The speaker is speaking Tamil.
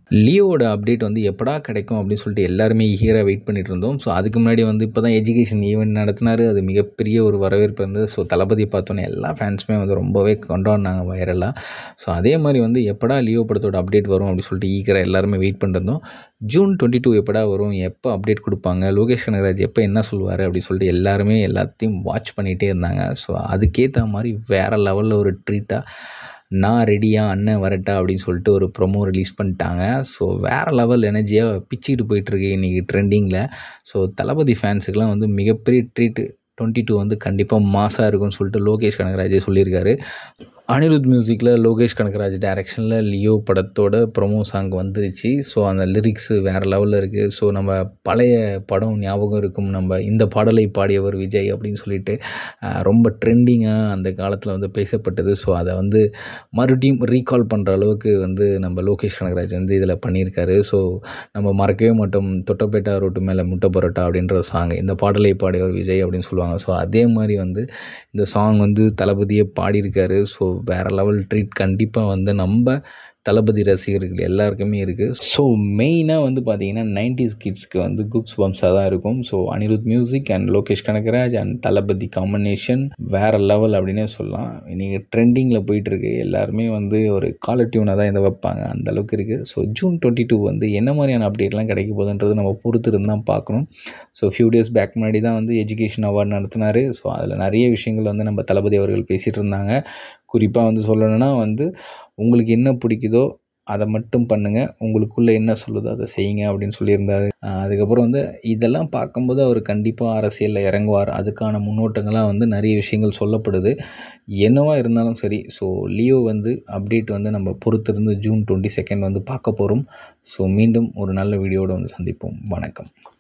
லியோவோட அப்டேட் வந்து எப்படா கிடைக்கும் அப்படின்னு சொல்லிட்டு எல்லாருமே ஈகராக வெயிட் பண்ணிட்டு இருந்தோம் ஸோ அதுக்கு முன்னாடி வந்து இப்போ தான் எஜுகேஷன் ஈவெண்ட் நடத்தினாரு அது மிகப்பெரிய ஒரு வரவேற்பு இருந்தது ஸோ தளபதி பார்த்தோன்னே எல்லா ஃபேன்ஸுமே வந்து ரொம்பவே கொண்டாடினாங்க வைரலாக ஸோ அதே மாதிரி வந்து எப்படா லியோ படத்தோட அப்டேட் வரும் அப்படின்னு சொல்லிட்டு ஈகராக எல்லாருமே வெயிட் பண்ணிருந்தோம் ஜூன் டுவெண்ட்டி டூ எப்படா வரும் எப்போ அப்டேட் கொடுப்பாங்க லோகேஷ் கனகராஜ் எப்போ என்ன சொல்லுவார் அப்படின்னு சொல்லிட்டு எல்லாருமே எல்லாத்தையும் வாட்ச் பண்ணிகிட்டே இருந்தாங்க ஸோ அதுக்கேற்ற மாதிரி வேறு லெவலில் ஒரு ட்ரீட்டாக நான் ரெடியா அண்ணன் வரட்டா அப்படின்னு சொல்லிட்டு ஒரு ப்ரொமோ ரிலீஸ் பண்ணிட்டாங்க ஸோ வேறு லெவல் எனர்ஜியாக பிச்சுக்கிட்டு போயிட்டுருக்கு இன்றைக்கி ட்ரெண்டிங்கில் ஸோ தளபதி ஃபேன்ஸுக்கெலாம் வந்து மிகப்பெரிய ட்ரீட்டு டுவெண்ட்டி டூ வந்து கண்டிப்பாக மாசாக இருக்கும்னு சொல்லிட்டு லோகேஷ் கனகராஜே சொல்லியிருக்காரு அனிருத் மியூசிக்கில் லோகேஷ் கனகராஜ் டைரக்ஷனில் லியோ படத்தோட ப்ரொமோ சாங் வந்துருச்சு ஸோ அந்த லிரிக்ஸு வேறு லெவலில் இருக்குது ஸோ நம்ம பழைய படம் ஞாபகம் இருக்கும் நம்ம இந்த பாடலை பாடியவர் விஜய் அப்படின்னு சொல்லிட்டு அஹ், ரொம்ப ட்ரெண்டிங்காக அந்த காலத்தில் வந்து பேசப்பட்டது ஸோ அதை வந்து மறுபடியும் ரீகால் பண்ணுற அளவுக்கு வந்து நம்ம லோகேஷ் கனகராஜ் வந்து இதில் பண்ணியிருக்காரு ஸோ நம்ம மறக்கவே மாட்டோம் தொட்டப்பேட்டா ரோட்டு மேலே முட்டை பரோட்டா அப்படின்ற சாங் இந்த பாடலை பாடியவர் விஜய் அப்படின்னு சொல்லுவாங்க ஸோ அதே மாதிரி வந்து இந்த சாங் வந்து தளபதியே பாடியிருக்காரு ஸோ வேறு லெவல் ட்ரீட் கண்டிப்பாக வந்து நம்ம தளபதி ரசிகர்கள் எல்லாருக்குமே இருக்குது ஸோ மெயினாக வந்து பார்த்தீங்கன்னா நைன்டிஸ் கிட்ஸ்க்கு வந்து குப்ஸ் பம்ஸாக தான் இருக்கும் so Anirudh music and Lokesh Kanagaraj and Thalapathy combination வேறு லெவல் அப்படின்னே சொல்லலாம் இன்றைக்கி ட்ரெண்டிங்கில் போயிட்டுருக்கு எல்லாருமே வந்து ஒரு காலர் டியூனாக தான் இதை வைப்பாங்க அந்த அளவுக்கு இருக்குது ஸோ ஜூன் டுவெண்ட்டி டூ வந்து என்ன மாதிரியான அப்டேட்லாம் கிடைக்க போகுதுன்றது நம்ம பொறுத்து இருந்து தான் பார்க்கணும் ஸோ ஃபியூ டேஸ் பேக் முன்னாடி தான் வந்து எஜுகேஷன் அவார்டு நடத்தினார் ஸோ அதில் நிறைய விஷயங்கள் வந்து நம்ம தளபதி அவர்கள் பேசிகிட்டு இருந்தாங்க குறிப்பாக வந்து சொல்லணும்னா வந்து உங்களுக்கு என்ன பிடிக்குதோ அதை மட்டும் பண்ணுங்கள் உங்களுக்குள்ளே என்ன சொல்லுதோ அதை செய்யுங்க அப்படின்னு சொல்லியிருந்தாரு ஆஹ் அதுக்கப்புறம் வந்து இதெல்லாம் பார்க்கும்போது அவர் கண்டிப்பாக அரசியலில் இறங்குவார் அதுக்கான முன்னோட்டங்களாக வந்து நிறைய விஷயங்கள் சொல்லப்படுது என்னவா இருந்தாலும் சரி ஸோ லியோ வந்து அப்டேட் வந்து நம்ம பொறுத்திருந்து ஜூன் டுவெண்ட்டி செகண்ட் வந்து பார்க்க போகிறோம் ஸோ மீண்டும் ஒரு நல்ல வீடியோவோட வந்து சந்திப்போம் வணக்கம்